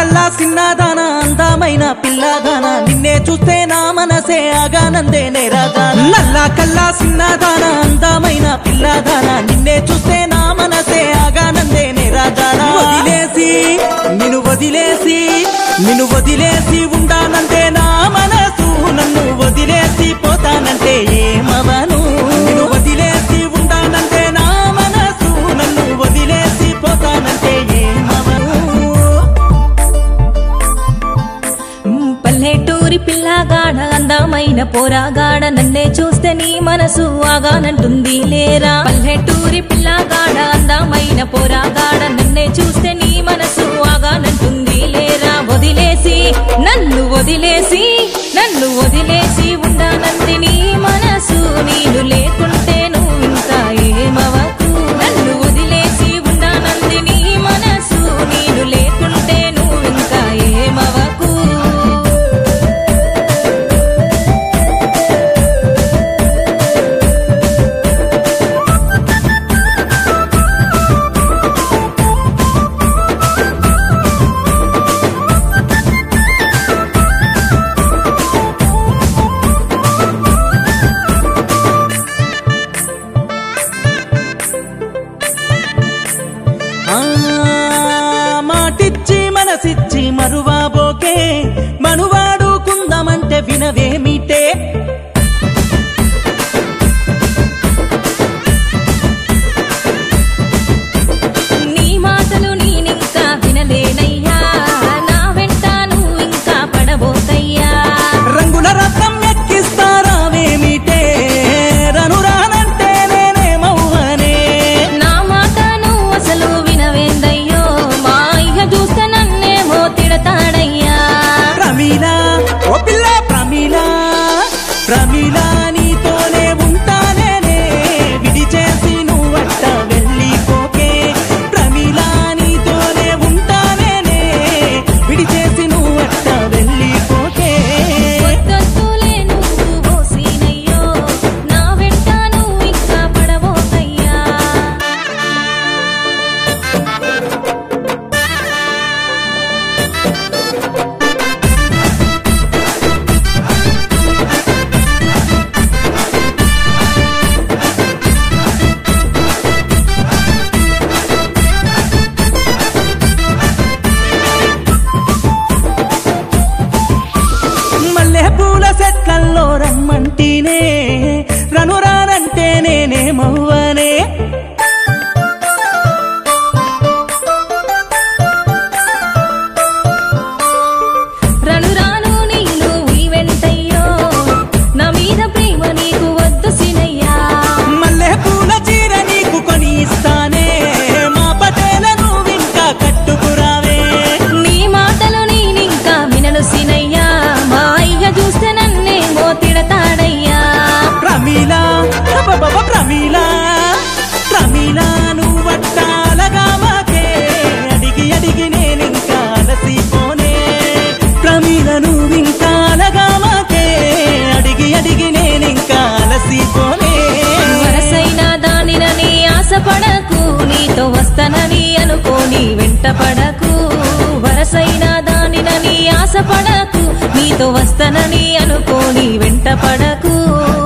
కల్లా సిన్నదాన అందమైన పిల్లదాన నిన్నే చూస్తే నా మనసే ఆగానందే నేరాదాన నల్లా కల్లా సిన్నదాన అందమైన పిల్లదాన నిన్నే చూస్తే నా మనసే ఆగానందే నేరాదాన వదిలేసి నిన్ను వదిలేసి నిన్ను వదిలేసి ఉండానంటే నా మనసు నన్ను వదిలేసి పోతానంటే ఏమవను నిన్ను వదిలేసి ఉండానంటే నా మనసు నన్ను వదిలేసి పోతానంటే ఏమవను మ్, పల్లెటూరి పిల్లగాడ అందమైన పోరాగాడ నన్నే చూస్తే నీ మనసు ఆగానంటుంది లేరా పల్లెటూరి పిల్లగాడ అందమైన పోరాగాడ నన్నే చూస్తే నీ మనసు ఆగానంటుంది లేరా వదిలేసి నన్ను వదిలేసి నన్ను వదిలేసి ఉండానంది నీ మనసు నేను లేకుంటే నువ్వు ఇంకా ఏమవకు నన్ను వదిలేసి ఉండానంది నీ మనసు నేను లేకుంటే నువ్వు ఇంకా ఏమవకు ఆ మాటిచ్చి మనసిచ్చి మరువాబోకే మనువాడుకుందామంటే వినవేమిటే నీ మాటలు నేనింకా వినలేనయ్యా నా వెంట నువ్వు ఇంకా పడబోతయ్యా రంగుల రథం ఎక్కిస్తారావేమిటే రను రానంటే నేనేమవ్వనే నా మాట నువ్వు అసలు వినవేందయ్యో మా అయ్య చూస్తే నన్నేమో తిడతాడయ్యా ప్రమీల ఓ పిల్ల ప్రమీల ప్రమీల నీతోనే ఉంటానేనే విడిచేసి నువ్వట్ట వెళ్ళిపోకే ప్రమీల నీతోనే ఉంటానేనే విడిచేసి నువ్వట్ట వెళ్ళిపోకే వద్దొద్దులే నువ్వు ఓ సీనయ్యో నా వెంట నువ్వు ఇంకా పడబోతయ్యా మల్లె పూల చెట్లల్లో రమ్మంటేనే రను రానంటే నేనేమవ్వనే రను రాను నీను ఈ వెంటయ్యో నా మీద ప్రేమ నీకు వద్దు సినయ్యా మల్లె పూల చీర నీకు కొని ఇస్తానే మా పటేల నువ్వింకా కట్టుకురావే నీ మాటలు నేనింకా వినను సినయ్యా మా అయ్య చూస్తే నన్నేమో తిడతాడయ్యా ప్రమీల అబ్బబ్బబ్బ ప్రమీల ప్రమీల నువ్వట్టాలగా మాకే అడిగి అడిగి నేనింకా అలసిపోనే ప్రమీల నువ్వింకా అలగా మాకే అడిగి అడిగి నేనింకా అలసిపోనే వరసైన దానినని ఆశపడకు నీతో వస్తానని అనుకోని వెంట పడకు వరసైన దానినని ఆశపడకు నీతో వస్తానని అనుకోని వెంట పడకు